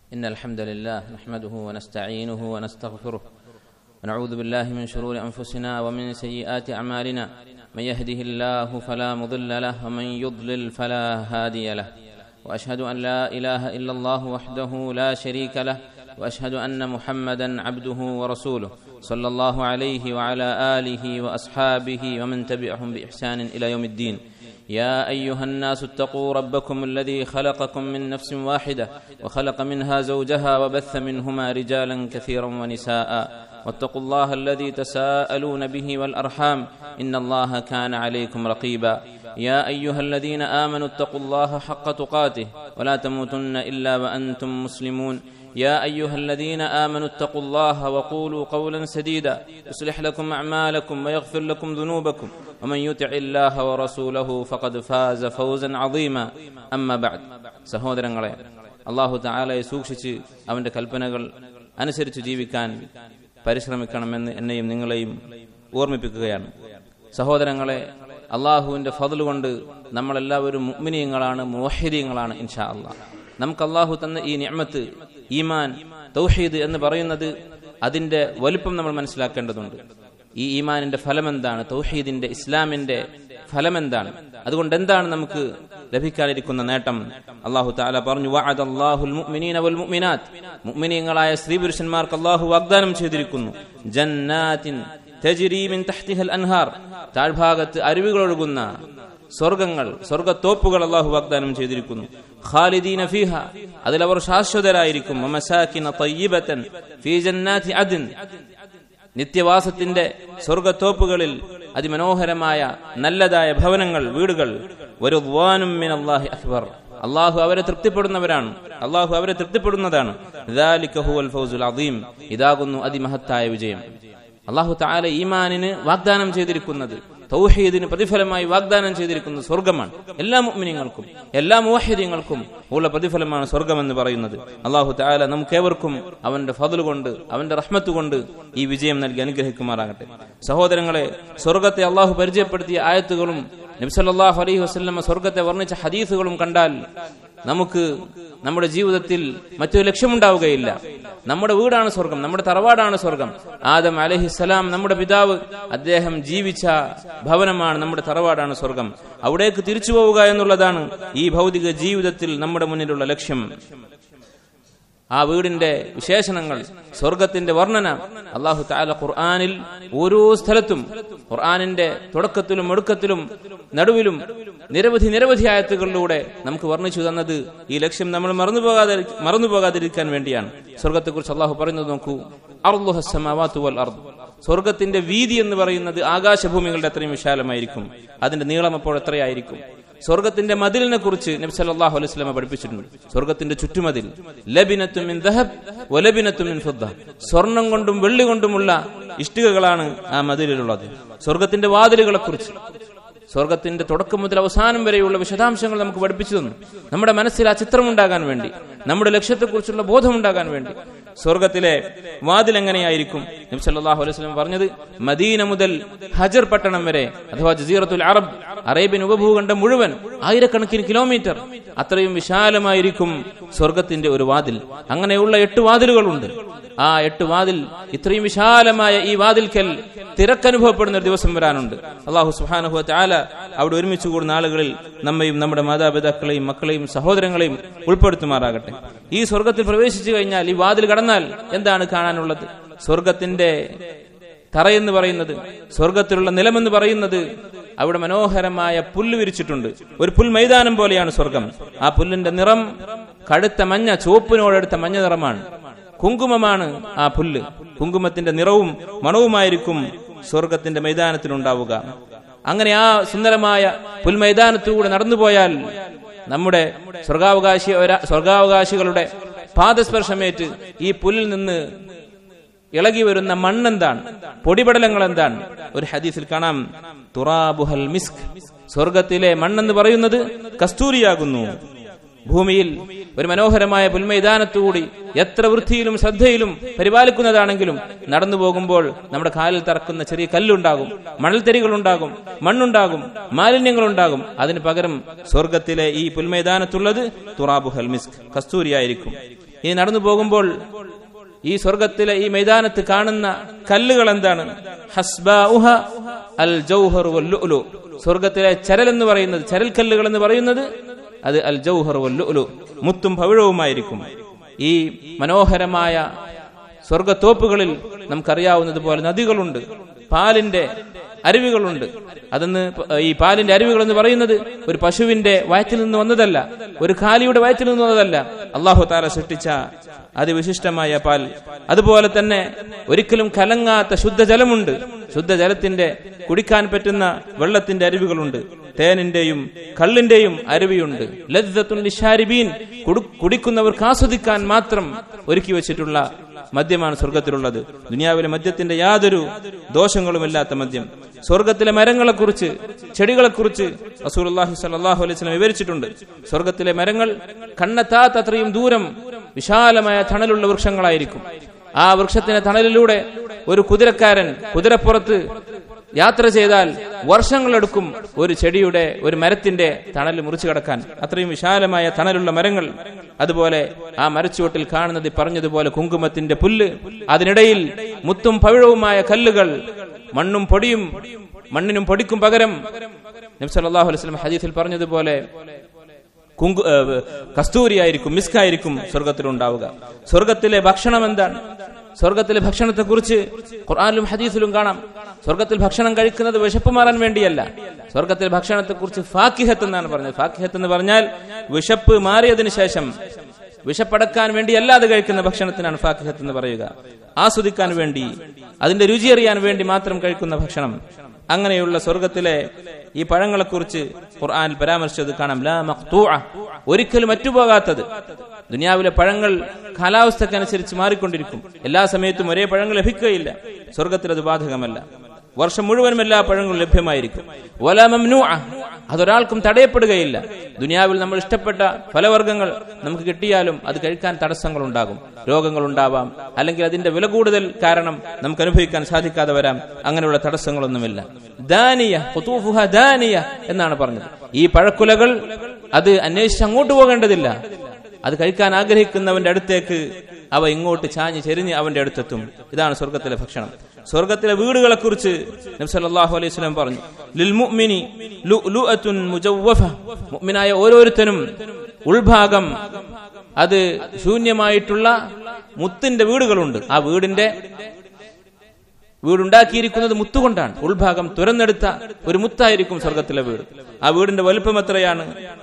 إن الحمد لله نحمده ونستعينه ونستغفره ونعوذ بالله من شرور أنفسنا ومن سيئات أعمالنا من يهده الله فلا مضل له ومن يضلل فلا هادي له وأشهد أن لا إله إلا الله وحده لا شريك له وأشهد أن محمدا عبده ورسوله صلى الله عليه وعلى آله وأصحابه ومن تبعهم بإحسان إلى يوم الدين يا ايها الناس اتقوا ربكم الذي خلقكم من نفس واحده وخلق منها زوجها وبث منهما رجالا كثيرا ونساء واتقوا الله الذي تساءلون به والارحام ان الله كان عليكم رقيبا يا ايها الذين امنوا اتقوا الله حق تقاته ولا تموتن الا وانتم مسلمون يا ايها الذين امنوا اتقوا الله وقولوا قولا سديدا يصلح لكم اعمالكم ويغفر لكم ذنوبكم ومن يطع الله ورسوله فقد فاز فوزا عظيما اما بعد സഹോദരങ്ങളെ അള്ളാഹു താലയെ സൂക്ഷിച്ച് അവന്റെ കൽപ്പനകൾ അനുസരിച്ച് ജീവിക്കാൻ പരിശ്രമിക്കണമെന്ന് എന്നെയും നിങ്ങളെയും ഓർമ്മിപ്പിക്കുകയാണ് സഹോദരങ്ങളെ അള്ളാഹുവിന്റെ ഫضل കൊണ്ട് നമ്മളെല്ലാവരും മുഗ്മിനീയങ്ങളാണ് മോഹിദീയങ്ങളാണ് ഇൻഷാ അള്ളാഹ് നമുക്ക് അള്ളാഹു തന്ന ഈ നിയമത്ത് ഈമാൻ തൗഹീദ് എന്ന് പറയുന്നത് അതിന്റെ വലുപ്പം നമ്മൾ മനസ്സിലാക്കേണ്ടതുണ്ട് ഈ ഈമാനിന്റെ ഫലം എന്താണ് തൗഹീദിന്റെ ഇസ്ലാമിന്റെ ഫലം എന്താണ് അതുകൊണ്ട് എന്താണ് നമുക്ക് ലഭിക്കാനിരിക്കുന്ന നേട്ടം അള്ളാഹു താല പറഞ്ഞു മുഅ്മിനീങ്ങളായ സ്ത്രീ പുരുഷന്മാർക്ക് അള്ളാഹു വാഗ്ദാനം ചെയ്തിരിക്കുന്നു ജന്നാത്തിൻ അൻഹാർ താഴ്ഭാഗത്ത് അരുവികൾ ഒഴുകുന്ന സ്വർഗങ്ങൾ സ്വർഗത്തോപ്പുകൾ അള്ളാഹു വാഗ്ദാനം ചെയ്തിരിക്കുന്നു ഖാലിദീന ഫീഹ അതിൽ അവർ ശാശ്വതരായിരിക്കും നിത്യവാസത്തിന്റെ സ്വർഗത്തോപ്പുകളിൽ അതിമനോഹരമായ നല്ലതായ ഭവനങ്ങൾ വീടുകൾ ഒരു അള്ളാഹി അക്ബർ അള്ളാഹു അവരെ തൃപ്തിപ്പെടുന്നവരാണ് അള്ളാഹു അവരെ തൃപ്തിപ്പെടുന്നതാണ് ഇതാകുന്നു അതിമഹത്തായ വിജയം അള്ളാഹു താല ഈമാനിന് വാഗ്ദാനം ചെയ്തിരിക്കുന്നത് തൗഹീദിന് പ്രതിഫലമായി വാഗ്ദാനം ചെയ്തിരിക്കുന്ന സ്വർഗമാണ് എല്ലാ മുഅ്മിനീങ്ങൾക്കും എല്ലാ മുവഹിദീങ്ങൾക്കും ഉള്ള പ്രതിഫലമാണ് സ്വർഗം എന്ന് പറയുന്നത് അള്ളാഹു താല നമുക്കേവർക്കും അവന്റെ ഫضل കൊണ്ട് അവന്റെ റഹ്മത്ത് കൊണ്ട് ഈ വിജയം നൽകി അനുഗ്രഹിക്കുമാറാകട്ടെ സഹോദരങ്ങളെ സ്വർഗത്തെ അള്ളാഹു പരിചയപ്പെടുത്തിയ ആയത്തുകളും നബ്സല്ലാഹു അലൈഹി വസ്ലമ സ്വർഗത്തെ വർണ്ണിച്ച ഹദീസുകളും കണ്ടാൽ നമുക്ക് നമ്മുടെ ജീവിതത്തിൽ മറ്റൊരു ലക്ഷ്യമുണ്ടാവുകയില്ല നമ്മുടെ വീടാണ് സ്വർഗം നമ്മുടെ തറവാടാണ് സ്വർഗം ആദം അലഹിസലാം നമ്മുടെ പിതാവ് അദ്ദേഹം ജീവിച്ച ഭവനമാണ് നമ്മുടെ തറവാടാണ് സ്വർഗം അവിടേക്ക് തിരിച്ചു പോവുക എന്നുള്ളതാണ് ഈ ഭൗതിക ജീവിതത്തിൽ നമ്മുടെ മുന്നിലുള്ള ലക്ഷ്യം ആ വീടിന്റെ വിശേഷണങ്ങൾ സ്വർഗത്തിന്റെ വർണ്ണന അള്ളാഹു താല ഖുർആാനിൽ ഓരോ സ്ഥലത്തും ഖുർആാനിന്റെ തുടക്കത്തിലും ഒടുക്കത്തിലും നടുവിലും നിരവധി നിരവധി ആയത്തുകളിലൂടെ നമുക്ക് വർണ്ണിച്ചു തന്നത് ഈ ലക്ഷ്യം നമ്മൾ മറന്നു പോകാതെ മറന്നു പോകാതിരിക്കാൻ വേണ്ടിയാണ് സ്വർഗത്തെക്കുറിച്ച് അള്ളാഹു പറയുന്നത് നോക്കൂ അർദുഹസ്സമാവാത്തുവൽ അർദ് സ്വർഗത്തിന്റെ വീതി എന്ന് പറയുന്നത് ആകാശഭൂമികളുടെ അത്രയും വിശാലമായിരിക്കും അതിന്റെ നീളം അപ്പോൾ എത്രയായിരിക്കും സ്വർഗത്തിന്റെ മതിലിനെ കുറിച്ച് നബ്സല്ലാഹു അലൈഹി സ്വലമ പഠിപ്പിച്ചിട്ടുണ്ട് സ്വർഗത്തിന്റെ ചുറ്റുമതിൽ ലബിനത്തുമിൻ ദഹബ് ഒലബിനത്തുമിൻ ഫുദ്ദ സ്വർണം കൊണ്ടും വെള്ളി കൊണ്ടുമുള്ള ഇഷ്ടികകളാണ് ആ മതിലിലുള്ളത് സ്വർഗത്തിന്റെ വാതിലുകളെ കുറിച്ച് സ്വർഗത്തിന്റെ തുടക്കം മുതൽ അവസാനം വരെയുള്ള വിശദാംശങ്ങൾ നമുക്ക് പഠിപ്പിച്ചു തന്നു നമ്മുടെ മനസ്സിൽ ആ ചിത്രമുണ്ടാകാൻ വേണ്ടി നമ്മുടെ ലക്ഷ്യത്തെക്കുറിച്ചുള്ള ബോധമുണ്ടാകാൻ വേണ്ടി സ്വർഗത്തിലെ വാതിൽ എങ്ങനെയായിരിക്കും നബ്സല്ലാഹു അലൈഹി സ്വലം പറഞ്ഞത് മദീന മുതൽ ഹജർ പട്ടണം വരെ അഥവാ ജസീറത്തുൽ അറബ് അറേബ്യൻ ഉപഭൂഖണ്ഡം മുഴുവൻ ആയിരക്കണക്കിന് കിലോമീറ്റർ അത്രയും വിശാലമായിരിക്കും സ്വർഗത്തിന്റെ ഒരു വാതിൽ അങ്ങനെയുള്ള എട്ട് വാതിലുകളുണ്ട് ആ എട്ട് വാതിൽ ഇത്രയും വിശാലമായ ഈ വാതിൽക്കൽ തിരക്കനുഭവപ്പെടുന്ന ഒരു ദിവസം വരാനുണ്ട് അള്ളാഹു സുഹാനുഹു ആല അവിടെ ഒരുമിച്ച് കൂടുന്ന ആളുകളിൽ നമ്മയും നമ്മുടെ മാതാപിതാക്കളെയും മക്കളെയും സഹോദരങ്ങളെയും ഉൾപ്പെടുത്തുമാറാകട്ടെ ഈ സ്വർഗത്തിൽ പ്രവേശിച്ചു കഴിഞ്ഞാൽ ഈ വാതിൽ കടന്നാൽ എന്താണ് കാണാനുള്ളത് സ്വർഗത്തിന്റെ തറയെന്ന് പറയുന്നത് സ്വർഗത്തിലുള്ള നിലമെന്ന് പറയുന്നത് അവിടെ മനോഹരമായ പുല്ല് വിരിച്ചിട്ടുണ്ട് ഒരു പുൽ മൈതാനം പോലെയാണ് സ്വർഗം ആ പുല്ലിന്റെ നിറം കടുത്ത മഞ്ഞ ചുവപ്പിനോടടുത്ത മഞ്ഞ നിറമാണ് കുങ്കുമമാണ് ആ പുല്ല് കുങ്കുമത്തിന്റെ നിറവും മണവുമായിരിക്കും സ്വർഗത്തിന്റെ മൈതാനത്തിലുണ്ടാവുക അങ്ങനെ ആ സുന്ദരമായ പുൽമൈതാനത്തൂടെ നടന്നുപോയാൽ നമ്മുടെ സ്വർഗാവകാശി സ്വർഗാവകാശികളുടെ പാദസ്പർശമേറ്റ് ഈ പുല്ലിൽ നിന്ന് ഇളകി വരുന്ന മണ്ണെന്താണ് പൊടിപടലങ്ങൾ എന്താണ് ഒരു ഹദീസിൽ കാണാം തുറാബുഹൽ മിസ്ക് സ്വർഗത്തിലെ മണ്ണെന്ന് പറയുന്നത് കസ്തൂരിയാകുന്നു ഭൂമിയിൽ ഒരു മനോഹരമായ പുൽമൈതാനത്തുകൂടി എത്ര വൃത്തിയിലും ശ്രദ്ധയിലും പരിപാലിക്കുന്നതാണെങ്കിലും നടന്നു പോകുമ്പോൾ നമ്മുടെ കാലിൽ തറക്കുന്ന ചെറിയ കല്ലുണ്ടാകും മണൽത്തരികളുണ്ടാകും മണ്ണുണ്ടാകും മാലിന്യങ്ങളുണ്ടാകും അതിന് പകരം സ്വർഗത്തിലെ ഈ പുൽമൈതാനത്തുള്ളത് തുറാബു ഹൽമിസ്ക് കസ്തൂരിയായിരിക്കും ഇനി നടന്നു പോകുമ്പോൾ ഈ സ്വർഗത്തിലെ ഈ മൈതാനത്ത് കാണുന്ന കല്ലുകൾ എന്താണ് ഹസ്ബാഉഹ അൽ ജൗഹർ വല്ലുലു സ്വർഗത്തിലെ ചരൽ എന്ന് പറയുന്നത് ചരൽ കല്ലുകൾ എന്ന് പറയുന്നത് അത് അൽ ജൗഹർ വല്ലുലു മുത്തും പവിഴവുമായിരിക്കും ഈ മനോഹരമായ സ്വർഗത്തോപ്പുകളിൽ നമുക്കറിയാവുന്നത് പോലെ നദികളുണ്ട് പാലിന്റെ അരുവികളുണ്ട് അതെന്ന് പ- ഈ പാലിന്റെ അരുവികൾ എന്ന് പറയുന്നത് ഒരു പശുവിന്റെ വയറ്റിൽ നിന്ന് വന്നതല്ല ഒരു കാലിയുടെ വയറ്റിൽ നിന്ന് വന്നതല്ല അള്ളാഹു താല സൃഷ്ടിച്ച അതിവിശിഷ്ടമായ പാൽ അതുപോലെ തന്നെ ഒരിക്കലും കലങ്ങാത്ത ശുദ്ധജലമുണ്ട് ശുദ്ധജലത്തിന്റെ കുടിക്കാൻ പറ്റുന്ന വെള്ളത്തിന്റെ അരുവികളുണ്ട് തേനിന്റെയും കള്ളിന്റെയും അരുവിയുണ്ട് ലദ്ദത്തുൻ ലിശാരിബീൻ കുടു- കുടിക്കുന്നവർക്ക് ആസ്വദിക്കാൻ മാത്രം ഒരുക്കി വെച്ചിട്ടുള്ള മദ്യമാണ് സ്വർഗത്തിലുള്ളത് ദുനിയാവിലെ മദ്യത്തിന്റെ യാതൊരു ദോഷങ്ങളുമില്ലാത്ത മദ്യം സ്വർഗത്തിലെ മരങ്ങളെക്കുറിച്ച് ചെടികളെക്കുറിച്ച് റസൂലുള്ളാഹി സ്വല്ലല്ലാഹു അലൈഹി വസല്ലം വിവരിച്ചിട്ടുണ്ട് സ്വർഗത്തിലെ മരങ്ങൾ കണ്ണെത്താത്ത അത്രയും ദൂരം വിശാലമായ തണലുള്ള വൃക്ഷങ്ങളായിരിക്കും ആ വൃക്ഷത്തിന്റെ തണലിലൂടെ ഒരു കുതിരക്കാരൻ കുതിരപ്പുറത്ത് യാത്ര ചെയ്താൽ വർഷങ്ങളെടുക്കും ഒരു ചെടിയുടെ ഒരു മരത്തിന്റെ തണൽ മുറിച്ചു കടക്കാൻ അത്രയും വിശാലമായ തണലുള്ള മരങ്ങൾ അതുപോലെ ആ മരച്ചുവട്ടിൽ കാണുന്നത് ഈ പറഞ്ഞതുപോലെ കുങ്കുമത്തിന്റെ പുല്ല് അതിനിടയിൽ മുത്തും പവിഴവുമായ കല്ലുകൾ മണ്ണും പൊടിയും മണ്ണിനും പൊടിക്കും പകരം നബി സല്ലല്ലാഹു അലൈഹി വസല്ലം ഹദീസിൽ പറഞ്ഞതുപോലെ കുങ്കു ഏഹ് കസ്തൂരിയായിരിക്കും മിസ്കായിരിക്കും സ്വർഗത്തിലുണ്ടാവുക സ്വർഗത്തിലെ ഭക്ഷണം എന്താണ് സ്വർഗത്തിലെ ഭക്ഷണത്തെ കുറിച്ച് ഖുർആാനിലും ഹദീസിലും കാണാം സ്വർഗത്തിൽ ഭക്ഷണം കഴിക്കുന്നത് വിശപ്പ് മാറാൻ വേണ്ടിയല്ല സ്വർഗത്തിലെ ഭക്ഷണത്തെ കുറിച്ച് ഫാക്കിഹത്ത് എന്നാണ് പറഞ്ഞത് ഫാക്കിഹത്ത് എന്ന് പറഞ്ഞാൽ വിശപ്പ് മാറിയതിനു ശേഷം വിശപ്പടക്കാൻ വേണ്ടി അല്ലാതെ കഴിക്കുന്ന ഭക്ഷണത്തിനാണ് ഫാക്കിഹത്ത് എന്ന് പറയുക ആസ്വദിക്കാൻ വേണ്ടി അതിന്റെ രുചി അറിയാൻ വേണ്ടി മാത്രം കഴിക്കുന്ന ഭക്ഷണം അങ്ങനെയുള്ള സ്വർഗത്തിലെ ഈ പഴങ്ങളെക്കുറിച്ച് ഖുർആനിൽ പരാമർശിച്ചത് കാണാം ലാ മഖ്തൂഅ ഒരിക്കലും അറ്റുപോകാത്തത് ദുനിയാവിലെ പഴങ്ങൾ കാലാവസ്ഥക്കനുസരിച്ച് മാറിക്കൊണ്ടിരിക്കും എല്ലാ സമയത്തും ഒരേ പഴങ്ങൾ ലഭിക്കുകയില്ല സ്വർഗത്തിൽ അത് ബാധകമല്ല വർഷം മുഴുവനും എല്ലാ പഴങ്ങളും ലഭ്യമായിരിക്കും വല മംനൂഅ അതൊരാൾക്കും തടയപ്പെടുകയില്ല ദുനിയാവിൽ നമ്മൾ ഇഷ്ടപ്പെട്ട ഫലവർഗ്ഗങ്ങൾ നമുക്ക് കിട്ടിയാലും അത് കഴിക്കാൻ തടസ്സങ്ങൾ ഉണ്ടാകും രോഗങ്ങൾ ഉണ്ടാവാം അല്ലെങ്കിൽ അതിന്റെ വില കൂടുതൽ കാരണം നമുക്ക് അനുഭവിക്കാൻ സാധിക്കാതെ വരാം അങ്ങനെയുള്ള തടസ്സങ്ങളൊന്നുമില്ല ദാനിയ ഖുതൂഫുഹ ദാനിയ എന്നാണ് പറഞ്ഞത് ഈ പഴക്കുലകൾ അത് അന്വേഷിച്ച് അങ്ങോട്ട് പോകേണ്ടതില്ല അത് കഴിക്കാൻ ആഗ്രഹിക്കുന്നവന്റെ അടുത്തേക്ക് അവ ഇങ്ങോട്ട് ചാഞ്ഞ് ചെരിഞ്ഞ് അവന്റെ അടുത്തെത്തും ഇതാണ് സ്വർഗത്തിലെ ഭക്ഷണം സ്വർഗത്തിലെ വീടുകളെ കുറിച്ച് നബ്സല്ലാഹു അലൈഹി സ്വലം പറഞ്ഞു ലിൽ മുഅ്മിനി ലുഅ്ലുഅത്തുൻ മുജവ്വഫ മുഅ്മിനായ ഓരോരുത്തരും ഉൾഭാഗം അത് ശൂന്യമായിട്ടുള്ള മുത്തിന്റെ വീടുകളുണ്ട് ആ വീടിന്റെ വീടുണ്ടാക്കിയിരിക്കുന്നത് മുത്തുകൊണ്ടാണ് ഉൾഭാഗം തുരന്നെടുത്ത ഒരു മുത്തായിരിക്കും സ്വർഗത്തിലെ വീട് ആ വീടിന്റെ വലുപ്പം എത്രയാണ്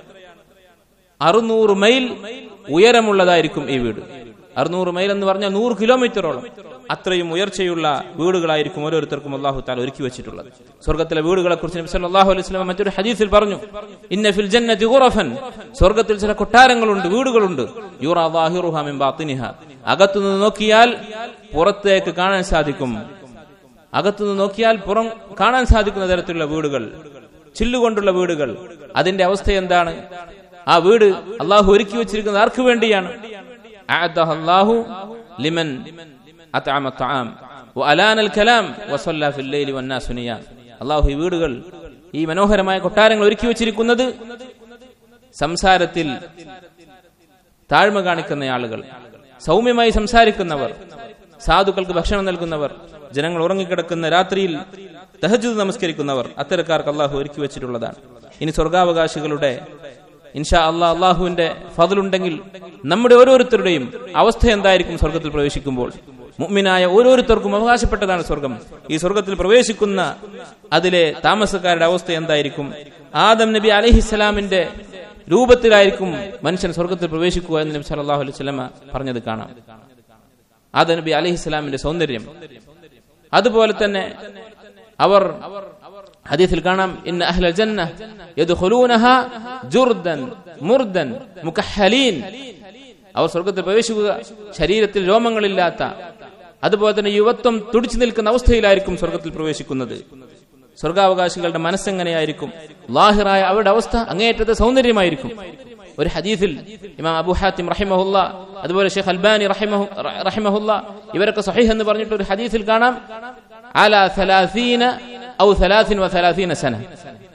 അറുന്നൂറ് മൈൽ ഉയരമുള്ളതായിരിക്കും ഈ വീട് അറുന്നൂറ് മൈൽ എന്ന് പറഞ്ഞാൽ നൂറ് കിലോമീറ്ററോളം അത്രയും ഉയർച്ചയുള്ള വീടുകളായിരിക്കും ഓരോരുത്തർക്കും അള്ളാഹു താല ഒരുക്കി വെച്ചിട്ടുള്ളത് സ്വർഗത്തിലെ വീടുകളെ കുറിച്ച് നബി സല്ലല്ലാഹു അലൈഹി വസല്ലം മറ്റൊരു ഹദീസിൽ പറഞ്ഞു ഇന്ന ഫിൽ ജന്നതി ഖുറഫൻ സ്വർഗത്തിൽ ചില കൊട്ടാരങ്ങളുണ്ട് വീടുകളുണ്ട് യുറാ ളാഹിറുഹാ മിൻ ബാത്തിനിഹ അകത്തുനിന്ന് നോക്കിയാൽ പുറത്തേക്ക് കാണാൻ സാധിക്കും അകത്തുനിന്ന് നോക്കിയാൽ പുറം കാണാൻ സാധിക്കുന്ന തരത്തിലുള്ള വീടുകൾ ചില്ലുകൊണ്ടുള്ള വീടുകൾ അതിന്റെ അവസ്ഥ എന്താണ് ആ വീട് അള്ളാഹു ഒരുക്കി വെച്ചിരിക്കുന്നത് ആർക്ക് വേണ്ടിയാണ് അഅദഹ അല്ലാഹു ലിമൻ അത്അമ അത്അം വഅലാന الكلام വസല്ല ഫിൽ ലൈലി വന്നാസു നിയാം അള്ളാഹു ഈ വീടുകൾ ഈ മനോഹരമായ കൊട്ടാരങ്ങൾ ഒരുക്കി വെച്ചിരിക്കുന്നത് സംസാരത്തിൽ താഴ്മ കാണിക്കുന്ന ആളുകൾ സൗമ്യമായി സംസാരിക്കുന്നവർ സാധുക്കൾക്ക് ഭക്ഷണം നൽകുന്നവർ ജനങ്ങൾ ഉറങ്ങിക്കിടക്കുന്ന രാത്രിയിൽ തഹജുദ് നമസ്കരിക്കുന്നവർ അത്തരക്കാർക്ക് അള്ളാഹു ഒരുക്കി വെച്ചിട്ടുള്ളതാണ് ഇനി സ്വർഗാവകാശികളുടെ ഇൻഷാ അള്ളാഹ് അള്ളാഹുവിന്റെ ഫതിലുണ്ടെങ്കിൽ നമ്മുടെ ഓരോരുത്തരുടെയും അവസ്ഥ എന്തായിരിക്കും സ്വർഗത്തിൽ പ്രവേശിക്കുമ്പോൾ മുഅ്മിനായ ഓരോരുത്തർക്കും അവകാശപ്പെട്ടതാണ് സ്വർഗം ഈ സ്വർഗത്തിൽ പ്രവേശിക്കുന്ന അതിലെ താമസക്കാരുടെ അവസ്ഥ എന്തായിരിക്കും ആദം നബി അലഹിസ്സലാമിന്റെ രൂപത്തിലായിരിക്കും മനുഷ്യൻ സ്വർഗത്തിൽ പ്രവേശിക്കുക എന്ന് നബി സല്ലല്ലാഹു അലൈഹി വസല്ലമ പറഞ്ഞത് കാണാം ആദം നബി അലഹിസ്സലാമിന്റെ സൗന്ദര്യം അതുപോലെ തന്നെ അവർ ഹദീസിൽ കാണാം ഇന്ന അഹ്ലൽ ജന്ന യദ്ഖുലൂനഹ ജുർദൻ മുർദൻ മുകഹലീൻ അവർ സ്വർഗത്തിൽ പ്രവേശിക്കുക ശരീരത്തിൽ രോമങ്ങളില്ലാത്ത അതുപോലെ തന്നെ യുവത്വം തുടിച്ചു നിൽക്കുന്ന അവസ്ഥയിലായിരിക്കും സ്വർഗത്തിൽ പ്രവേശിക്കുന്നത് സ്വർഗാവകാശികളുടെ മനസ്സെങ്ങനെയായിരിക്കും ലാഹിറായ അവരുടെ അവസ്ഥ അങ്ങേയറ്റത്തെ സൗന്ദര്യമായിരിക്കും ഒരു ഹദീസിൽ ഇമാം അബു ഹാത്തിം റഹിമഹുല്ല അതുപോലെ ഷെയ്ഖ് അൽബാനി റഹിമഹു റഹിമഹുല്ല ഇവരൊക്കെ സഹീഹ് എന്ന് പറഞ്ഞിട്ട് ഒരു ഹദീസിൽ കാണാം അല സലാസീന ഔ സലാസിൻ വ സലാസീന സന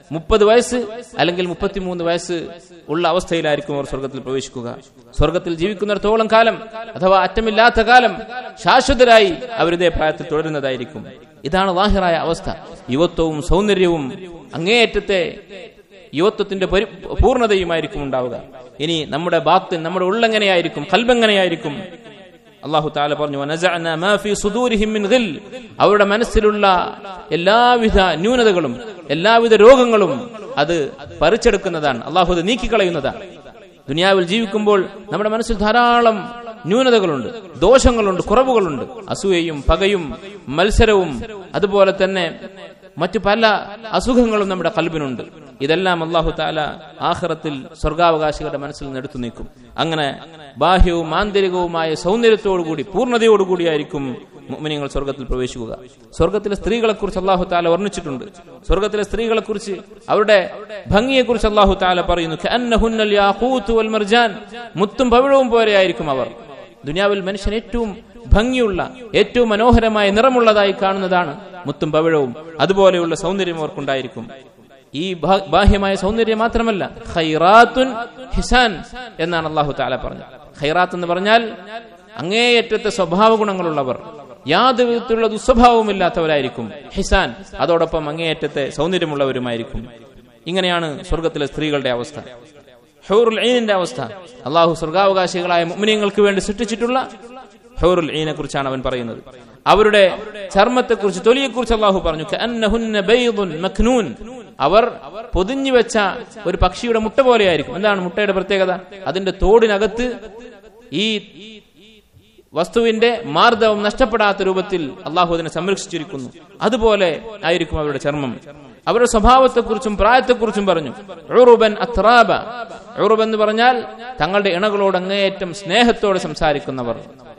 മുപ്പത് വയസ്സ് അല്ലെങ്കിൽ മുപ്പത്തിമൂന്ന് വയസ്സ് ഉള്ള അവസ്ഥയിലായിരിക്കും അവർ സ്വർഗത്തിൽ പ്രവേശിക്കുക സ്വർഗത്തിൽ ജീവിക്കുന്നിടത്തോളം കാലം അഥവാ അറ്റമില്ലാത്ത കാലം ശാശ്വതരായി അവരിതേ പ്രായത്തിൽ തുടരുന്നതായിരിക്കും ഇതാണ് വാഹിറായ അവസ്ഥ യുവത്വവും സൗന്ദര്യവും അങ്ങേയറ്റത്തെ യുവത്വത്തിന്റെ പരി- പൂർണ്ണതയുമായിരിക്കും ഉണ്ടാവുക ഇനി നമ്മുടെ ബാത്തിൻ നമ്മുടെ ഉള്ളെങ്ങനെയായിരിക്കും കൽബെങ്ങനെയായിരിക്കും അള്ളാഹു താല പറഞ്ഞു "വനസഅനാ മാ ഫീ സുദൂരിഹിം മിൻ ഗിൽ." അവരുടെ മനസ്സിലുള്ള എല്ലാവിധ ന്യൂനതകളും എല്ലാവിധ രോഗങ്ങളും അത് പറിച്ചെടുക്കുന്നതാണ് അള്ളാഹു അത് നീക്കിക്കളയുന്നതാണ് ദുനിയാവിൽ ജീവിക്കുമ്പോൾ നമ്മുടെ മനസ്സിൽ ധാരാളം ന്യൂനതകളുണ്ട് ദോഷങ്ങളുണ്ട് കുറവുകളുണ്ട് അസൂയയും പകയും മത്സരവും അതുപോലെ തന്നെ മറ്റു പല അസുഖങ്ങളും നമ്മുടെ കൽബിനുണ്ട് ഇതെല്ലാം അള്ളാഹു താല ആഹ്റത്തിൽ സ്വർഗാവകാശികളുടെ മനസ്സിൽ നിന്ന് എടുത്തു നീക്കും അങ്ങനെ ബാഹ്യവും ആന്തരികവുമായ സൗന്ദര്യത്തോടുകൂടി പൂർണ്ണതയോടുകൂടിയായിരിക്കും മുഅ്മിനീങ്ങൾ സ്വർഗത്തിൽ പ്രവേശിക്കുക സ്വർഗത്തിലെ സ്ത്രീകളെ കുറിച്ച് അള്ളാഹു താല വർണ്ണിച്ചിട്ടുണ്ട് സ്വർഗത്തിലെ സ്ത്രീകളെ കുറിച്ച് അവരുടെ ഭംഗിയെ കുറിച്ച് അള്ളാഹു താല പറയുന്നു "കഅന്നഹുന്നൽ യാഖൂത്ത് വൽ മർജാൻ." മുത്തും പവിഴവും പോലെയായിരിക്കും അവർ ദുനിയാവിൽ മനുഷ്യൻ ഏറ്റവും ഭംഗിയുള്ള ഏറ്റവും മനോഹരമായ നിറമുള്ളതായി കാണുന്നതാണ് മുത്തും പവിഴവും അതുപോലെയുള്ള സൗന്ദര്യം അവർക്കുണ്ടായിരിക്കും ഈ ബാ- ബാഹ്യമായ സൗന്ദര്യം മാത്രമല്ല ഖൈറാത്തുൻ ഹിസാൻ എന്നാണ് അള്ളാഹു താല പറഞ്ഞത് ഖൈറാത്ത് എന്ന് പറഞ്ഞാൽ അങ്ങേയറ്റത്തെ സ്വഭാവ ഗുണങ്ങളുള്ളവർ യാതൊരു വിധത്തിലുള്ള ദുസ്വഭാവമില്ലാത്തവരായിരിക്കും ഹിസാൻ അതോടൊപ്പം അങ്ങേയറ്റത്തെ സൗന്ദര്യമുള്ളവരുമായിരിക്കും ഇങ്ങനെയാണ് സ്വർഗത്തിലെ സ്ത്രീകളുടെ അവസ്ഥ ഹൗറുൽ ഈനിന്റെ അവസ്ഥ അള്ളാഹു സ്വർഗാവകാശികളായ മുഅ്മിനീങ്ങൾക്ക് വേണ്ടി സൃഷ്ടിച്ചിട്ടുള്ള ഹൗറുൽ ഈനെ കുറിച്ചാണ് അവൻ പറയുന്നത് അവരുടെ ചർമ്മത്തെക്കുറിച്ച് തൊലിയെക്കുറിച്ച് അള്ളാഹു പറഞ്ഞു "കഅന്നഹുന്ന ബൈദുൻ മക്നൂൻ." അവർ പൊതിഞ്ഞു വെച്ച ഒരു പക്ഷിയുടെ മുട്ട പോലെയായിരിക്കും എന്താണ് മുട്ടയുടെ പ്രത്യേകത അതിന്റെ തോടിനകത്ത് ഈ വസ്തുവിന്റെ മാർദ്ദവം നഷ്ടപ്പെടാത്ത രൂപത്തിൽ അള്ളാഹു അതിനെ സംരക്ഷിച്ചിരിക്കുന്നു അതുപോലെ ആയിരിക്കും അവരുടെ ചർമ്മം അവരുടെ സ്വഭാവത്തെക്കുറിച്ചും പ്രായത്തെക്കുറിച്ചും പറഞ്ഞു ഉറുബൻ അത്രാബ ഉറുബ് എന്ന് പറഞ്ഞാൽ തങ്ങളുടെ ഇണകളോട് അങ്ങേയറ്റം സ്നേഹത്തോടെ സംസാരിക്കുന്നവർ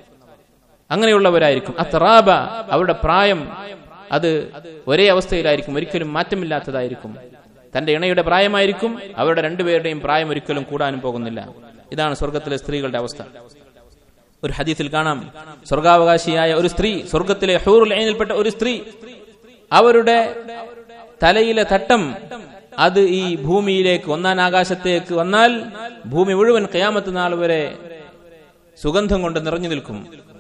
അങ്ങനെയുള്ളവരായിരിക്കും അത്രാബ അവരുടെ പ്രായം അത് ഒരേ അവസ്ഥയിലായിരിക്കും ഒരിക്കലും മാറ്റമില്ലാത്തതായിരിക്കും തന്റെ ഇണയുടെ പ്രായമായിരിക്കും അവരുടെ രണ്ടുപേരുടെയും പ്രായം ഒരിക്കലും കൂടാനും പോകുന്നില്ല ഇതാണ് സ്വർഗത്തിലെ സ്ത്രീകളുടെ അവസ്ഥ ഒരു ഹദീസിൽ കാണാം സ്വർഗാവകാശിയായ ഒരു സ്ത്രീ സ്വർഗത്തിലെ ഹൂറുൽ ഐനിൽപ്പെട്ട ഒരു സ്ത്രീ അവരുടെ തലയിലെ തട്ടം അത് ഈ ഭൂമിയിലേക്ക് ഒന്നാം ആകാശത്തേക്ക് വന്നാൽ ഭൂമി മുഴുവൻ കയാമത്ത് നാൾ വരെ സുഗന്ധം കൊണ്ട് നിറഞ്ഞു നിൽക്കും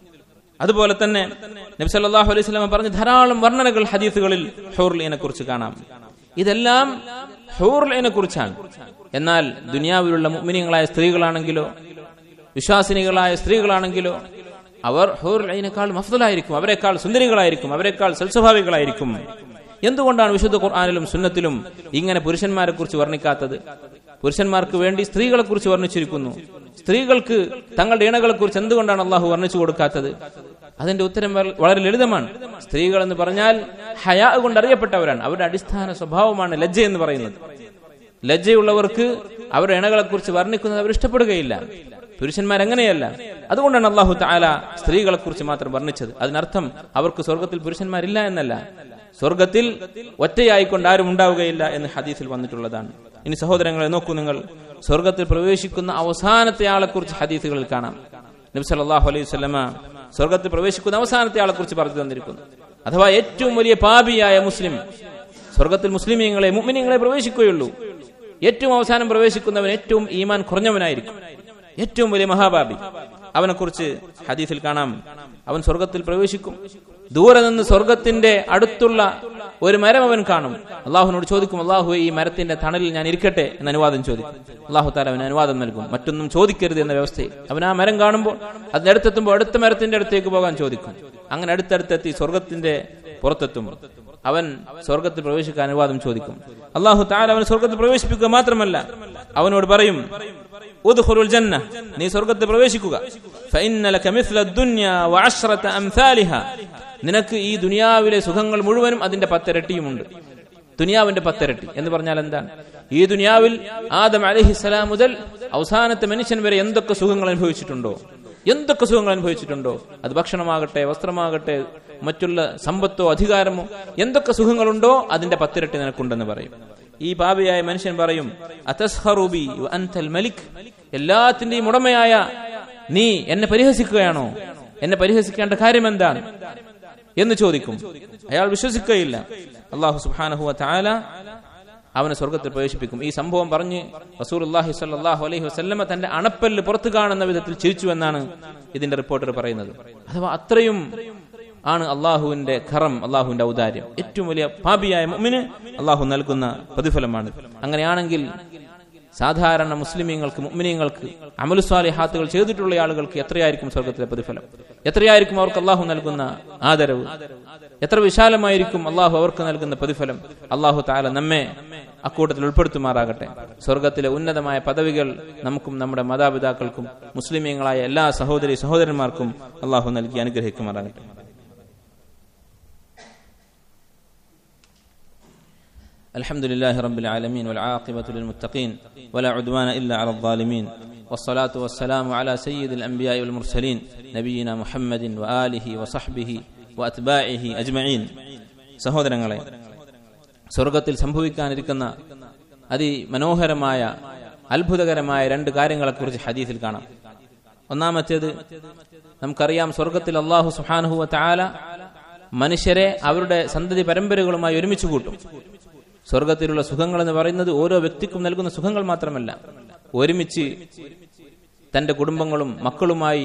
അതുപോലെ തന്നെ നബി സല്ലല്ലാഹു അലൈഹി വസല്ലം പറഞ്ഞ ധാരാളം വർണ്ണനകൾ ഹദീസുകളിൽ ഹൂർലിനെ കുറിച്ച് കാണാം ഇതെല്ലാം ഹൂർലിനെ കുറിച്ചാണ് എന്നാൽ ദുനിയാവിലുള്ള മുഅ്മിനീങ്ങളായ സ്ത്രീകളാണെങ്കിലോ വിശ്വാസിനികളായ സ്ത്രീകളാണെങ്കിലോ അവർ ഹൂർലിനേക്കാൾ മഫ്ദലായിരിക്കും അവരെക്കാൾ സുന്ദരികളായിരിക്കും അവരെക്കാൾ സൽസ്വഭാവികളായിരിക്കും എന്തുകൊണ്ടാണ് വിശുദ്ധ ഖുർആാനിലും സുന്നത്തിലും ഇങ്ങനെ പുരുഷന്മാരെ കുറിച്ച് വർണ്ണിക്കാത്തത് പുരുഷന്മാർക്ക് വേണ്ടി സ്ത്രീകളെ കുറിച്ച് വർണ്ണിച്ചിരിക്കുന്നു സ്ത്രീകൾക്ക് തങ്ങളുടെ ഇണകളെ കുറിച്ച് എന്തുകൊണ്ടാണ് അള്ളാഹു വർണ്ണിച്ചു കൊടുക്കാത്തത് അതിന്റെ ഉത്തരം വര- വളരെ ലളിതമാണ് സ്ത്രീകൾ എന്ന് പറഞ്ഞാൽ ഹയാ കൊണ്ട് അറിയപ്പെട്ടവരാണ് അവരുടെ അടിസ്ഥാന സ്വഭാവമാണ് ലജ്ജ എന്ന് പറയുന്നത് ലജ്ജയുള്ളവർക്ക് അവരുടെ ഇണകളെ കുറിച്ച് വർണ്ണിക്കുന്നത് അവർ ഇഷ്ടപ്പെടുകയില്ല പുരുഷന്മാർ അങ്ങനെയല്ല അതുകൊണ്ടാണ് അള്ളാഹു താല സ്ത്രീകളെ കുറിച്ച് മാത്രം വർണ്ണിച്ചത് അതിനർത്ഥം അവർക്ക് സ്വർഗത്തിൽ പുരുഷന്മാരില്ല എന്നല്ല സ്വർഗത്തിൽ ഒറ്റയായിക്കൊണ്ട് ആരും ഉണ്ടാവുകയില്ല എന്ന് ഹദീസിൽ വന്നിട്ടുള്ളതാണ് ഇനി സഹോദരങ്ങളെ നോക്കൂ നിങ്ങൾ സ്വർഗത്തിൽ പ്രവേശിക്കുന്ന അവസാനത്തെ ആളെ കുറിച്ച് ഹദീസുകളിൽ കാണാം നബി സല്ലല്ലാഹു അലൈഹി വസല്ലമ സ്വർഗത്തിൽ പ്രവേശിക്കുന്ന അവസാനത്തെ ആളെ കുറിച്ച് പറഞ്ഞു തന്നിരിക്കുന്നു അഥവാ ഏറ്റവും വലിയ പാപിയായ മുസ്ലിം സ്വർഗത്തിൽ മുസ്ലിമീങ്ങളെ മുഅ്മിനീങ്ങളെ പ്രവേശിക്കുകയുള്ളൂ ഏറ്റവും അവസാനം പ്രവേശിക്കുന്നവൻ ഏറ്റവും ഈമാൻ കുറഞ്ഞവനായിരിക്കും ഏറ്റവും വലിയ മഹാപാപി അവനെ കുറിച്ച് ഹദീസിൽ കാണാം അവൻ സ്വർഗത്തിൽ പ്രവേശിക്കും ദൂരെ നിന്ന് സ്വർഗത്തിന്റെ അടുത്തുള്ള ഒരു മരം അവൻ കാണും അള്ളാഹുവിനോട് ചോദിക്കും അള്ളാഹു ഈ മരത്തിന്റെ തണലിൽ ഞാൻ ഇരിക്കട്ടെ എന്ന് അനുവാദം ചോദിക്കും അള്ളാഹു താല അവന് അനുവാദം നൽകും മറ്റൊന്നും ചോദിക്കരുത് എന്ന വ്യവസ്ഥയിൽ അവൻ ആ മരം കാണുമ്പോൾ അതിനടുത്തെത്തുമ്പോൾ അടുത്ത മരത്തിന്റെ അടുത്തേക്ക് പോകാൻ ചോദിക്കും അങ്ങനെ അടുത്തടുത്തെത്തി സ്വർഗത്തിന്റെ പുറത്തെത്തും അവൻ സ്വർഗത്തിൽ പ്രവേശിക്കാൻ അനുവാദം ചോദിക്കും അള്ളാഹു താല അവൻ സ്വർഗത്തിൽ പ്രവേശിപ്പിക്കുക മാത്രമല്ല അവനോട് പറയും ഉദ്ഖുലുൽ ജന്ന നീ സ്വർഗത്തിൽ പ്രവേശിക്കുക ഫഇന്ന ലക മിസ്ല ദുനിയ വഅശ്റത അംസാലിഹ നിനക്ക് ഈ ദുനിയാവിലെ സുഖങ്ങൾ മുഴുവനും അതിന്റെ പത്തിരട്ടിയുമുണ്ട് ദുനിയാവിന്റെ പത്തിരട്ടി എന്ന് പറഞ്ഞാൽ എന്താണ് ഈ ദുനിയാവിൽ ആദം അലഹിസ്സലാം മുതൽ അവസാനത്തെ മനുഷ്യൻ വരെ എന്തൊക്കെ സുഖങ്ങൾ അനുഭവിച്ചിട്ടുണ്ടോ എന്തൊക്കെ സുഖങ്ങൾ അനുഭവിച്ചിട്ടുണ്ടോ അത് ഭക്ഷണമാകട്ടെ വസ്ത്രമാകട്ടെ മറ്റുള്ള സമ്പത്തോ അധികാരമോ എന്തൊക്കെ സുഖങ്ങളുണ്ടോ അതിന്റെ പത്തിരട്ടി നിനക്കുണ്ടെന്ന് പറയും ഈ പാപിയായ മനുഷ്യൻ പറയും "അതസ്ഹറുബി വ അൻതൽ മലിക് എല്ലാത്തിന്റെയും ഉടമയായ നീ എന്നെ പരിഹസിക്കുകയാണോ എന്നെ പരിഹസിക്കേണ്ട കാര്യം എന്താണ് എന്ന് ചോദിക്കും അയാൾ വിശ്വസിക്കുകയില്ല അള്ളാഹു സുബ്ഹാനഹു വ തആല അവനെ സ്വർഗത്തിൽ പ്രവേശിപ്പിക്കും ഈ സംഭവം പറഞ്ഞ് റസൂലുള്ളാഹി സ്വല്ലല്ലാഹു അലൈഹി വസല്ലമ തന്റെ അണപ്പല്ല് പുറത്തു കാണുന്ന വിധത്തിൽ ചിരിച്ചു എന്നാണ് ഇതിന്റെ റിപ്പോർട്ടർ പറയുന്നത് അഥവാ അത്രയും ആണ് അള്ളാഹുവിന്റെ ഖറം അള്ളാഹുവിന്റെ ഔദാര്യം ഏറ്റവും വലിയ പാപിയായ മുഅ്മിന് അള്ളാഹു നൽകുന്ന പ്രതിഫലമാണ് അങ്ങനെയാണെങ്കിൽ സാധാരണ മുസ്ലിമീങ്ങൾക്ക് മുഅ്മിനീങ്ങൾക്ക് അമലുസ്വാലിഹാത്തുകൾ ചെയ്തിട്ടുള്ള ആളുകൾക്ക് എത്രയായിരിക്കും സ്വർഗത്തിലെ പ്രതിഫലം എത്രയായിരിക്കും അവർക്ക് അള്ളാഹു നൽകുന്ന ആദരവ് എത്ര വിശാലമായിരിക്കും അള്ളാഹു അവർക്ക് നൽകുന്ന പ്രതിഫലം അള്ളാഹു താല നമ്മെ അക്കൂട്ടത്തിൽ ഉൾപ്പെടുത്തുമാറാകട്ടെ സ്വർഗത്തിലെ ഉന്നതമായ പദവികൾ നമുക്കും നമ്മുടെ മാതാപിതാക്കൾക്കും മുസ്ലിമീങ്ങളായ എല്ലാ സഹോദരി സഹോദരന്മാർക്കും അള്ളാഹു നൽകി അനുഗ്രഹിക്കുമാറാകട്ടെ الحمد لله رب العالمين والعاقبة للمتقين ولا عدوان إلا على الظالمين والصلاة والسلام على سيد الأنبياء والمرسلين نبينا محمد وآله وصحبه وأتباعه أجمعين സഹോദരങ്ങളെ സ്വർഗത്തിൽ സംഭവിക്കാനിരിക്കുന്ന അതിമനോഹരമായ അത്ഭുതകരമായ രണ്ട് കാര്യങ്ങളെക്കുറിച്ച് ഹദീസിൽ കാണാം ഒന്നാമത്തേത് നമുക്കറിയാം സ്വർഗത്തിൽ അള്ളാഹു സുഹാനുഹുവ താല മനുഷ്യരെ അവരുടെ സന്തതി പരമ്പരകളുമായി ഒരുമിച്ച് കൂട്ടും സ്വർഗത്തിലുള്ള സുഖങ്ങൾ എന്ന് പറയുന്നത് ഓരോ വ്യക്തിക്കും നൽകുന്ന സുഖങ്ങൾ മാത്രമല്ല ഒരുമിച്ച് തന്റെ കുടുംബങ്ങളും മക്കളുമായി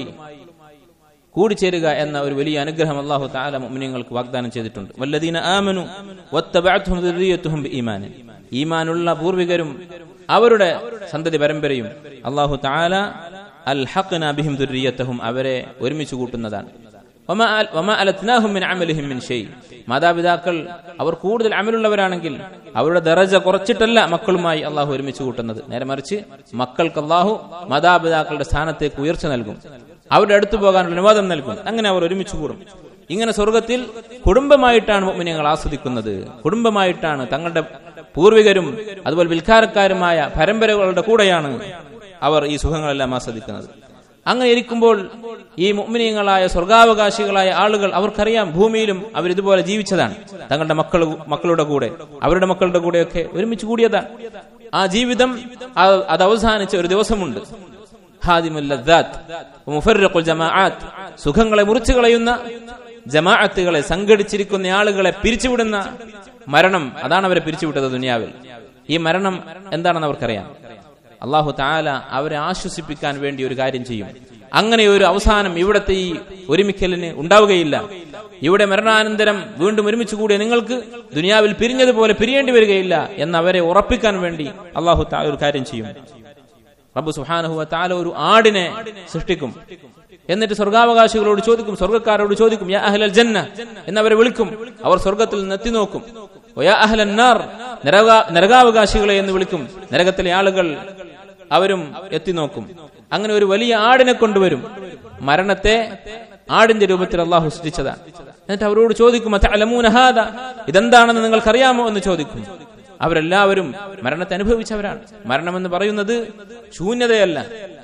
കൂടിച്ചേരുക എന്ന ഒരു വലിയ അനുഗ്രഹം അള്ളാഹു താല മുഅ്മിനീങ്ങൾക്ക് വാഗ്ദാനം ചെയ്തിട്ടുണ്ട് വല്ലദീന ആമനു വത്തബഅത്ഹും ദുർരിയ്യത്തുഹും ബിഈമാനിൻ ഈമാനുള്ള പൂർവികരും അവരുടെ സന്തതി പരമ്പരയും അള്ളാഹു താല അൽ ഹഖ്ന ബിഹിം ദുർരിയ്യത്തഹും അവരെ ഒരുമിച്ച് കൂട്ടുന്നതാണ് വമാ അൽ- വമാ അലത്നാഹും മിൻ അമലിഹിം മിൻ ഷൈ മാതാപിതാക്കൾ അവർ കൂടുതൽ അമലുള്ളവരാണെങ്കിൽ അവരുടെ ദറജ കുറച്ചിട്ടല്ല മക്കളുമായി അള്ളാഹു ഒരുമിച്ച് കൂട്ടുന്നത് നേരെ മറിച്ച് മക്കൾക്ക് അള്ളാഹു മാതാപിതാക്കളുടെ സ്ഥാനത്തേക്ക് ഉയർച്ച നൽകും അവരുടെ അടുത്തു പോകാനുള്ള അനുവാദം നൽകും അങ്ങനെ അവർ ഒരുമിച്ച് കൂടും ഇങ്ങനെ സ്വർഗത്തിൽ കുടുംബമായിട്ടാണ് മുഅ്മിനീങ്ങൾ ആസ്വദിക്കുന്നത് കുടുംബമായിട്ടാണ് തങ്ങളുടെ പൂർവികരും അതുപോലെ വിൽക്കാരക്കാരുമായ പരമ്പരകളുടെ കൂടെയാണ് അവർ ഈ സുഖങ്ങളെല്ലാം ആസ്വദിക്കുന്നത് അങ്ങനെ ഇരിക്കുമ്പോൾ ഈ മുഅ്മിനീങ്ങളായ സ്വർഗാവകാശികളായ ആളുകൾ അവർക്കറിയാം ഭൂമിയിലും അവർ ഇതുപോലെ ജീവിച്ചതാണ് തങ്ങളുടെ മക്കൾ മക്കളുടെ കൂടെ അവരുടെ മക്കളുടെ കൂടെയൊക്കെ ഒരുമിച്ച് കൂടിയതാണ് ആ ജീവിതം അത് അത് അവസാനിച്ച ഒരു ദിവസമുണ്ട് ഹാദിമുൽ ലദ്ദാത്ത് മുഫർറിഖുൽ ജമാഅത്ത് സുഖങ്ങളെ മുറിച്ചു കളയുന്ന ജമാഅത്തുകളെ സംഘടിച്ചിരിക്കുന്ന ആളുകളെ പിരിച്ചുവിടുന്ന മരണം അതാണ് അവരെ പിരിച്ചുവിട്ടത് ദുനിയാവിൽ ഈ മരണം എന്താണെന്ന് അവർക്കറിയാം അള്ളാഹു താല അവരെ ആശ്വസിപ്പിക്കാൻ വേണ്ടി ഒരു കാര്യം ചെയ്യും അങ്ങനെ ഒരു അവസാനം ഇവിടത്തെ ഈ ഒരുമിക്കലിന് ഉണ്ടാവുകയില്ല ഇവിടെ മരണാനന്തരം വീണ്ടും ഒരുമിച്ച് കൂടിയ നിങ്ങൾക്ക് ദുനിയാവിൽ പിരിഞ്ഞതുപോലെ പിരിയേണ്ടി വരികയില്ല എന്ന് അവരെ ഉറപ്പിക്കാൻ വേണ്ടി അള്ളാഹു താല ഒരു കാര്യം ചെയ്യും റബ്ബ് സുഹാനഹുവ താല ഒരു ആടിനെ സൃഷ്ടിക്കും എന്നിട്ട് സ്വർഗാവകാശികളോട് ചോദിക്കും സ്വർഗക്കാരോട് ചോദിക്കും യാ അഹ്ലൽ ജന്ന എന്നവരെ വിളിക്കും അവർ സ്വർഗത്തിൽ നിന്ന് എത്തി നോക്കും "വ യാ അഹ്ലൻ നാർ നരക- നരകാവകാശികളെ എന്ന് വിളിക്കും നരകത്തിലെ ആളുകൾ അവരും എത്തി നോക്കും അങ്ങനെ ഒരു വലിയ ആടിനെ കൊണ്ടുവരും മരണത്തെ ആടിന്റെ രൂപത്തിൽ അള്ളാഹു സൃഷ്ടിച്ചതാണ് എന്നിട്ട് അവരോട് ചോദിക്കും "അതഅലമൂന ഹാദ?" ഇതെന്താണെന്ന് നിങ്ങൾക്കറിയാമോ എന്ന് ചോദിക്കും അവരെല്ലാവരും മരണത്തെ അനുഭവിച്ചവരാണ് മരണമെന്ന് പറയുന്നത് ശൂന്യതയല്ല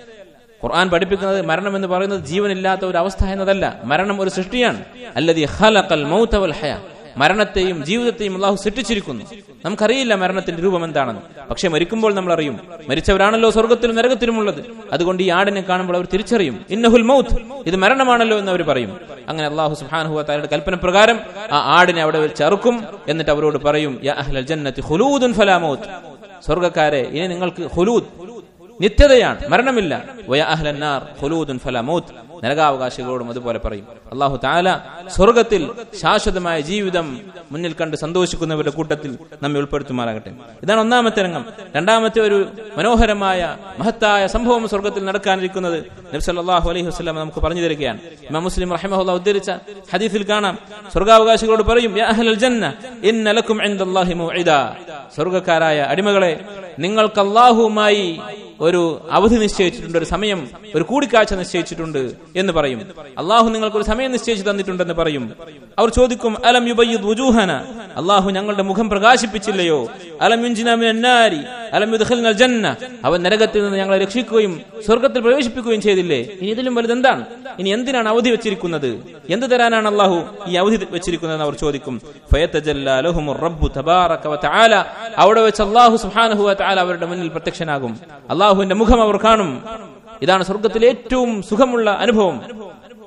ഖുർആൻ പഠിപ്പിക്കുന്നത് മരണം എന്ന് പറയുന്നത് ജീവനില്ലാത്ത ഒരു അവസ്ഥ എന്നതല്ല മരണം ഒരു സൃഷ്ടിയാണ് അല്ലതി ഖലഖൽ മൗത വൽ ഹയ മരണത്തെയും ജീവിതത്തെയും അള്ളാഹു സൃഷ്ടിച്ചിരിക്കുന്നു നമുക്കറിയില്ല മരണത്തിന്റെ രൂപം എന്താണെന്ന് പക്ഷെ മരിക്കുമ്പോൾ നമ്മൾ അറിയും മരിച്ചവരാണല്ലോ സ്വർഗത്തിലും നരകത്തിലുമുള്ളത് അതുകൊണ്ട് ഈ ആടിനെ കാണുമ്പോൾ അവർ തിരിച്ചറിയും ഇന്നഹുൽ മൗത്ത് ഇത് മരണമാണല്ലോ എന്ന് അവർ പറയും അങ്ങനെ അള്ളാഹു സുബ്ഹാനഹു താലയുടെ കൽപ്പന പ്രകാരം ആ ആടിനെ അവിടെ വെച്ച് അറുക്കും എന്നിട്ട് അവരോട് പറയും യാ അഹ്ലൽ ജന്നത്തി ഖുലൂദുൻ ഫലാ മൗത്ത് സ്വർഗക്കാരെ ഇനി നിങ്ങൾക്ക് ഹുലൂദ് നിത്യതയാണ് മരണമില്ല വയ അഹ്ലന്നാർ ഖുലൂദുൻ ഫലാ മൗത്ത് നരകാവകാശികളോടും അതുപോലെ പറയും അള്ളാഹു താല സ്വർഗത്തിൽ ശാശ്വതമായ ജീവിതം മുന്നിൽ കണ്ട് സന്തോഷിക്കുന്നവരുടെ കൂട്ടത്തിൽ നമ്മെ ഉൾപ്പെടുത്തുമാറാകട്ടെ ഇതാണ് ഒന്നാമത്തെ രംഗം രണ്ടാമത്തെ ഒരു മനോഹരമായ മഹത്തായ സംഭവം സ്വർഗത്തിൽ നടക്കാനിരിക്കുന്നത് നബി സല്ലല്ലാഹു അലൈഹി വസല്ലം നമുക്ക് പറഞ്ഞു തരികയാണ് ഇമാം മുസ്ലിം റഹിമഹുല്ലാഹ് ഉദ്ധരിച്ച ഹദീസിൽ കാണാം സ്വർഗാവകാശികളോട് പറയും യാ അഹ്ലൽ ജന്ന ഇന്ന ലക്കും ഇൻദല്ലാഹി മൗഇദ സ്വർഗക്കാരായ അടിമകളെ നിങ്ങൾക്ക് അള്ളാഹുവുമായി ഒരു അവധി നിശ്ചയിച്ചിട്ടുണ്ട് ഒരു സമയം ഒരു കൂടിക്കാഴ്ച നിശ്ചയിച്ചിട്ടുണ്ട് എന്ന് പറയും അള്ളാഹു നിങ്ങൾക്ക് ഒരു സമയം നിശ്ചയിച്ചു തന്നിട്ടുണ്ടെന്ന് പറയും അവർ ചോദിക്കും അലം യുബയ്യിദ് വുജൂഹന അള്ളാഹു ഞങ്ങളുടെ മുഖം പ്രകാശിപ്പിച്ചില്ലയോ അലം യുൻജിന മിനൻ നാരി അലം യുദ്ഖിൽനൽ ജന്ന അവൻ നരകത്തിൽ നിന്ന് ഞങ്ങളെ രക്ഷിക്കുകയും സ്വർഗത്തിൽ പ്രവേശിപ്പിക്കുകയും ചെയ്തില്ലേ ഇനി ഇതിലും വലുത് എന്താണ് ഇനി എന്തിനാണ് അവധി വെച്ചിരിക്കുന്നത് എന്ത് തരാനാണ് അള്ളാഹു ഈ അവധി വെച്ചിരിക്കുന്നത് അവർ ചോദിക്കും ഫയത്തജല്ലാ ലഹുമുർ റബ്ബു തബാറക വതആല അവിടെ വെച്ച് അള്ളാഹു സുബ്ഹാനഹു വതആല അവരുടെ മുന്നിൽ പ്രത്യക്ഷനാകും അള്ളാഹുവിന്റെ മുഖം അവർ കാണും ഇതാണ് സ്വർഗത്തിലെ ഏറ്റവും സുഖമുള്ള അനുഭവം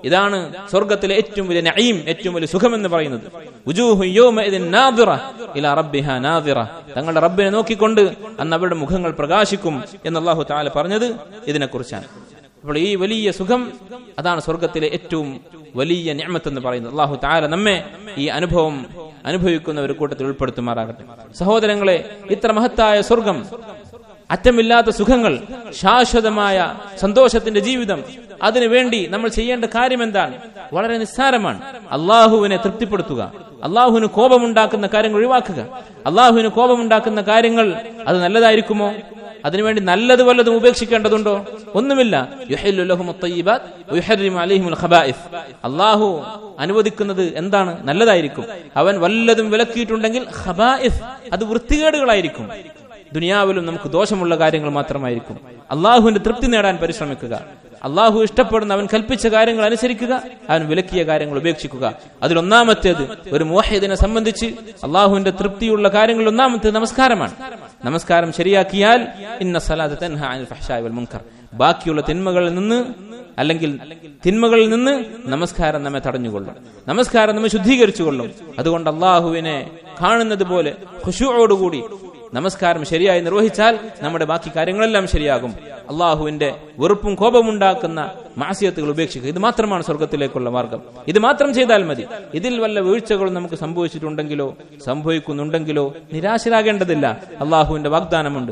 ഇതാണ് സ്വർഗത്തിലെ ഏറ്റവും വലിയ നഈം ഏറ്റവും വലിയ സുഖം എന്ന് പറയുന്നത് വുജൂഹു യൗമഇദിൻ നാദിറ ഇലാ റബ്ബിഹാ നാദിറ തങ്ങളുടെ റബ്ബിനെ നോക്കിക്കൊണ്ട് അന്ന് അവരുടെ മുഖങ്ങൾ പ്രകാശിക്കും എന്ന് അല്ലാഹു തആല പറഞ്ഞത് ഇതിനെക്കുറിച്ചാണ് അപ്പോൾ ഈ വലിയ സുഖം അതാണ് സ്വർഗത്തിലെ ഏറ്റവും വലിയ നിഅമത്ത് എന്ന് പറയുന്നത് അള്ളാഹു താല നമ്മെ ഈ അനുഭവം അനുഭവിക്കുന്ന ഒരു കൂട്ടത്തിൽ ഉൾപ്പെടുത്തുമാറാകട്ടെ സഹോദരങ്ങളെ ഇത്ര മഹത്തായ സ്വർഗം അറ്റമില്ലാത്ത സുഖങ്ങൾ ശാശ്വതമായ സന്തോഷത്തിന്റെ ജീവിതം അതിനു വേണ്ടി നമ്മൾ ചെയ്യേണ്ട കാര്യം എന്താണ് വളരെ നിസ്സാരമാണ് അള്ളാഹുവിനെ തൃപ്തിപ്പെടുത്തുക അള്ളാഹുവിന് കോപമുണ്ടാക്കുന്ന കാര്യങ്ങൾ ഒഴിവാക്കുക അള്ളാഹുവിന് കോപമുണ്ടാക്കുന്ന കാര്യങ്ങൾ അത് നല്ലതായിരിക്കുമോ അതിനുവേണ്ടി നല്ലത് വല്ലതും ഉപേക്ഷിക്കേണ്ടതുണ്ടോ ഒന്നുമില്ല അള്ളാഹു അനുവദിക്കുന്നത് എന്താണ് നല്ലതായിരിക്കും അവൻ വല്ലതും വിലക്കിയിട്ടുണ്ടെങ്കിൽ ഖബായിഫ് അത് വൃത്തികേടുകളായിരിക്കും ദുനിയാവിലും നമുക്ക് ദോഷമുള്ള കാര്യങ്ങൾ മാത്രമായിരിക്കും അള്ളാഹുവിന്റെ തൃപ്തി നേടാൻ പരിശ്രമിക്കുക അള്ളാഹു ഇഷ്ടപ്പെടുന്ന അവൻ കൽപ്പിച്ച കാര്യങ്ങൾ അനുസരിക്കുക അവൻ വിലക്കിയ കാര്യങ്ങൾ ഉപേക്ഷിക്കുക അതിലൊന്നാമത്തേത് ഒരു മോഹിദിനെ സംബന്ധിച്ച് അള്ളാഹുവിന്റെ തൃപ്തിയുള്ള കാര്യങ്ങളിൽ ഒന്നാമത്തേത് നമസ്കാരമാണ് നമസ്കാരം ശരിയാക്കിയാൽ ഇന്ന സലാത്ത് തൻഹ അനിൽ ഫഹ്ശായി വൽ മുൻകർ ബാക്കിയുള്ള തിന്മകളിൽ നിന്ന് അല്ലെങ്കിൽ തിന്മകളിൽ നിന്ന് നമസ്കാരം നമ്മെ തടഞ്ഞുകൊള്ളും നമസ്കാരം നമ്മെ ശുദ്ധീകരിച്ചുകൊള്ളും അതുകൊണ്ട് അള്ളാഹുവിനെ കാണുന്നത് പോലെ ഖുശുവോടുകൂടി നമസ്കാരം ശരിയായി നിർവഹിച്ചാൽ നമ്മുടെ ബാക്കി കാര്യങ്ങളെല്ലാം ശരിയാകും അള്ളാഹുവിന്റെ വെറുപ്പും കോപമുണ്ടാക്കുന്ന മാസിയത്തുകൾ ഉപേക്ഷിക്കുക ഇത് മാത്രമാണ് സ്വർഗത്തിലേക്കുള്ള മാർഗം ഇത് മാത്രം ചെയ്താൽ മതി ഇതിൽ വല്ല വീഴ്ചകളും നമുക്ക് സംഭവിച്ചിട്ടുണ്ടെങ്കിലോ സംഭവിക്കുന്നുണ്ടെങ്കിലോ നിരാശരാകേണ്ടതില്ല അള്ളാഹുവിന്റെ വാഗ്ദാനമുണ്ട്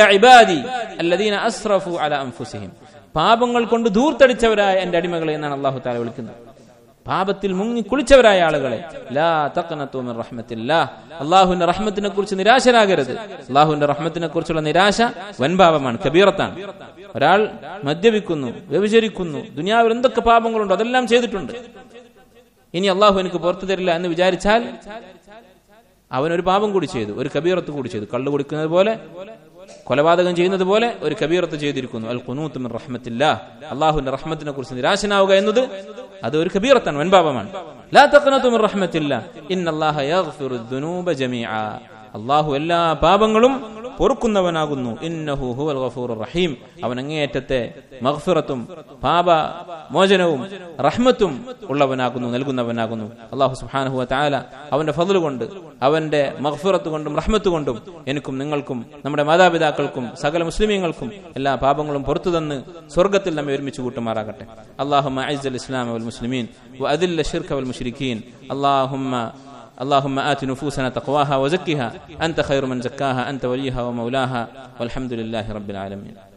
പാപങ്ങൾ കൊണ്ട് ദൂർത്തടിച്ചവരായ എന്റെ അടിമകളെ എന്നാണ് അള്ളാഹു താല വിളിക്കുന്നത് പാപത്തിൽ മുങ്ങി കുളിച്ചവരായ ആളുകളെ ലാ തക്കനത്തുമിൻ റഹ്മത്തില്ല അള്ളാഹുവിന്റെ റഹ്മത്തിനെ കുറിച്ച് നിരാശരാകരുത് അള്ളാഹുവിന്റെ റഹ്മത്തിനെ കുറിച്ചുള്ള നിരാശ വൻപാപമാണ് കബീറത്താണ് ഒരാൾ മദ്യപിക്കുന്നു വ്യഭിചരിക്കുന്നു ദുനിയാവിൽ എന്തൊക്കെ പാപങ്ങളുണ്ടോ അതെല്ലാം ചെയ്തിട്ടുണ്ട് ഇനി അള്ളാഹു എനിക്ക് പുറത്തു തരില്ല എന്ന് വിചാരിച്ചാൽ അവൻ ഒരു പാപം കൂടി ചെയ്തു ഒരു കബീറത്ത് കൂടി ചെയ്തു കള്ളു കുടിക്കുന്നത് പോലെ കൊലപാതകം ചെയ്യുന്നത് പോലെ ഒരു കബീറത്ത് ചെയ്തിരിക്കുന്നു അൽ കുനൂത്ത് മിൻ റഹ്മത്തില്ല അള്ളാഹുവിന്റെ റഹ്മത്തിനെ കുറിച്ച് നിരാശനാവുക എന്നത് അത് ഒരു കബീറത്താണ് വൻപാപമാണ് ലാ തഖ്നതു മിൻ റഹ്മത്തില്ല ഇന്നല്ലാഹ യഗ്ഫിറു ദുനൂബ ജമീഅ അള്ളാഹു എല്ലാ പാപങ്ങളും പൊറുക്കുന്നവനാകുന്നു ഇന്നഹു ഹുവൽ ഗഫൂർ റഹീം അവൻ അങ്ങേയറ്റത്തെ മഗ്ഫിറത്തും പാപ മോചനവും റഹ്മത്തും ഉള്ളവനാകുന്നു നൽകുന്നവനാകുന്നു അള്ളാഹു സുബ്ഹാനഹു തആല അവന്റെ ഫضل കൊണ്ട് അവന്റെ മഗ്ഫിറത്ത് കൊണ്ടും റഹ്മത്ത് കൊണ്ടും എനിക്കും നിങ്ങൾക്കും നമ്മുടെ മാതാപിതാക്കൾക്കും സകല മുസ്ലിമീങ്ങൾക്കും എല്ലാ പാപങ്ങളും പുറത്തു തന്ന് സ്വർഗത്തിൽ നമ്മെ ഒരുമിച്ച് കൂട്ടുമാറാകട്ടെ അള്ളാഹുമ്മ അഇസ്സൽ ഇസ്ലാം വൽ മുസ്ലിമീൻ വഅദില്ല ശിർക വൽ മുശ്രിക്കീൻ അള്ളാഹുമ്മ اللهم آت نفوسنا تقواها وزكها أنت خير من زكاها أنت وليها ومولاها والحمد لله رب العالمين